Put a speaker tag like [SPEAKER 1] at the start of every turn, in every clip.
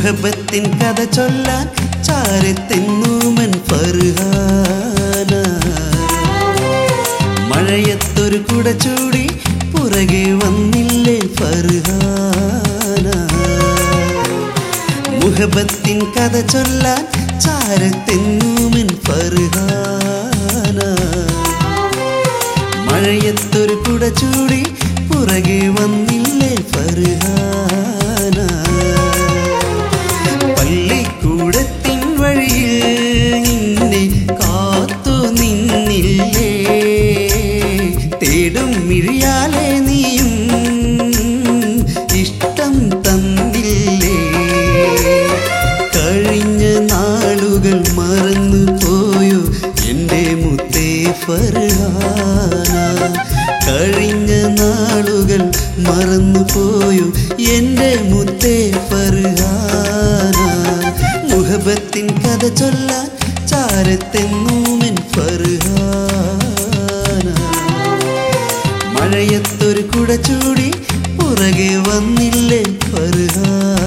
[SPEAKER 1] മുഹബത്തിൻ കഥ ചൊല്ലാൻ ചാരത്തെന്നൂമൻ ഫർഹാന മഴയത്തൊരു കുട ചൂടി പുറകെ വന്നില്ലേ ഫർഹാന മുഹബത്തിൻ കഥ ചൊല്ലാൻ ചാരത്തെന്നൂമൻ ഫർഹാന മഴയത്തൊരു കുട ചൂടി പുറകെ വന്നില്ലേ ഫർഹാന പള്ളിക്കൂടത്തിൻ വഴിയിൽ നിന്നെ കാത്തു നിന്നില്ലേ തേടും മിഴിയാലെ നീയും ഇഷ്ടം തന്നില്ലേ കഴിഞ്ഞ നാളുകൾ മറന്നു പോയോ എൻ്റെ മുത്തേ ഫർഹാന കഴിഞ്ഞ നാളുകൾ മറന്നു പോയോ എൻ്റെ മുത്തേ ഫർഹാന മുഹബത്തിൻ കഥ ചൊല്ലാൻ ചാരത്തെന്നൂമൻ ഫർഹാന മഴയത്തൊരു കുട ചൂടി പുറകെ വന്നില്ലേ ഫർഹാന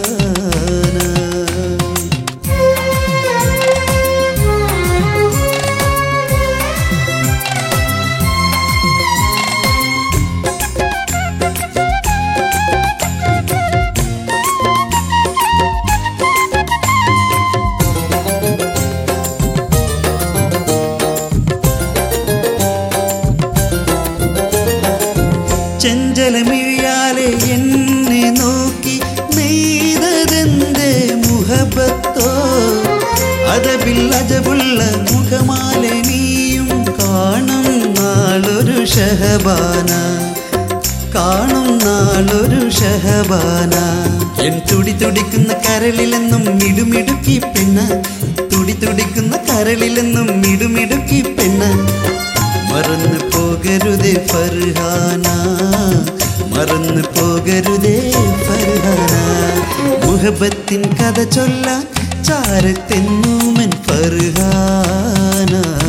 [SPEAKER 1] ചെഞ്ചലമിഴിയാലെ എന്നെ നോക്കി നെയ്തതെന്റെ മുഹബത്തോ അതബിൽ അജബുള്ള മുഖമാലെ നീയും കാണും നാളൊരു ഷഹബാന കാണും നാളൊരു ഷഹബാന എൻ തുടി തുടിക്കുന്ന കരളിലെന്നും മിടുമിടുക്കി പെണ്ണ തുടി തുടിക്കുന്ന കരളിലെന്നും മിടുമിടുക്കി പെണ്ണ മറന്നു പോകരുതേ ഫർഹാന മറന്നു പോകരുതേ ഫർഹാന മുഹബത്തിൻ കഥ ചൊല്ലാൻ ചാരത്തെന്നൂമൻ ഫർഹാന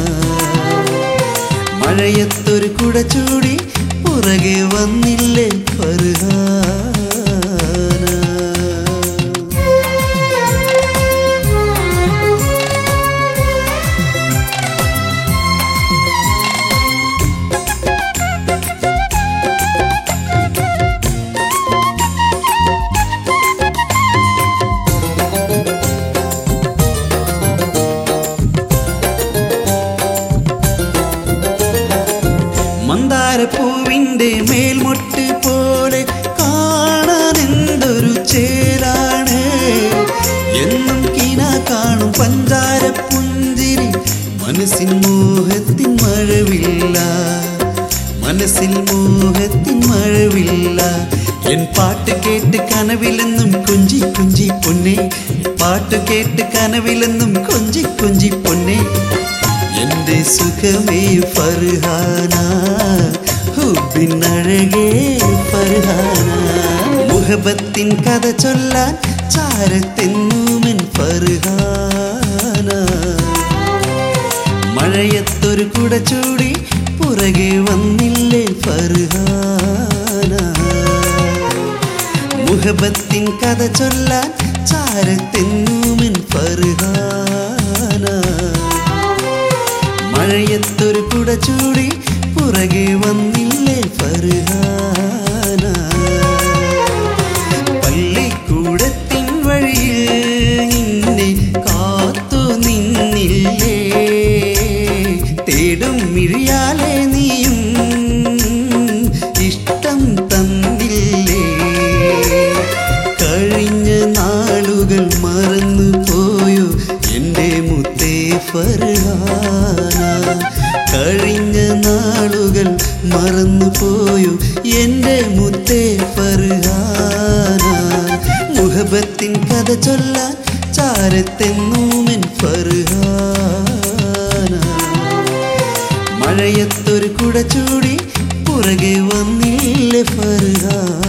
[SPEAKER 1] മഴയത്തൊരു കുട ചൂടി പുറകെ വന്നില്ലേ ഫർഹാന മന്ദാരപ്പൂവിൻ്റെ മേൽമൊട്ട് പോലെ കാണാൻ എന്തൊരു ചേലാണ് എന്നും കീന കാണും പഞ്ചാര പുഞ്ചിരി മനസ്സിൻ മോഹത്തിൻ മഴവില്ല മനസ്സിൽ മോഹത്തിൻ മഴവില്ല എൻ പാട്ട് കേട്ട് കനവിലെന്നും കൊഞ്ചി കൊഞ്ചി പൊന്നെ പാട്ട് കേട്ട് കനവിലെന്നും കൊഞ്ചി കൊഞ്ചി പൊന്നെ എന്റെ സുഖമേ ഫർഹാന ഹുബിനഴകേ ഫർഹാന മുഹബത്തിൻ കഥ ചൊല്ലാൻ ചാരത്തെന്നൂമൻ ഫർഹാന മഴയത്തൊരു കുട ചൂടി പുറകെ വന്നില്ലേ ഫർഹാന മുഹബത്തിൻ കഥ ചൊല്ലാൻ ചാരത്തെന്നൂമൻ ഫർഹാന മഴയത്തൊരു കുട ചൂടി പുറകെ വന്നില്ലേ ഫർഹാന പള്ളിക്കൂടത്തിൻ വഴിയിൽ നിന്നെ കാത്തു നിന്നില്ലേ തേടും മിഴിയാലെ നീയും ഇഷ്ടം തന്നില്ലേ കഴിഞ്ഞ നാളുകൾ മറന്നു പോയോ എൻ്റെ മുത്തേ ഫർഹാന കഴിഞ്ഞ നാളുകൾ മറന്നു പോയോ എൻ്റെ മുത്തേ ഫർഹാന മുഹബത്തിൻ കഥ ചൊല്ലാൻ ചാരത്തെന്നൂമൻ ഫർഹാന മഴയത്തൊരു കുട ചൂടി പുറകെ വന്നില്ലേ ഫർഹാന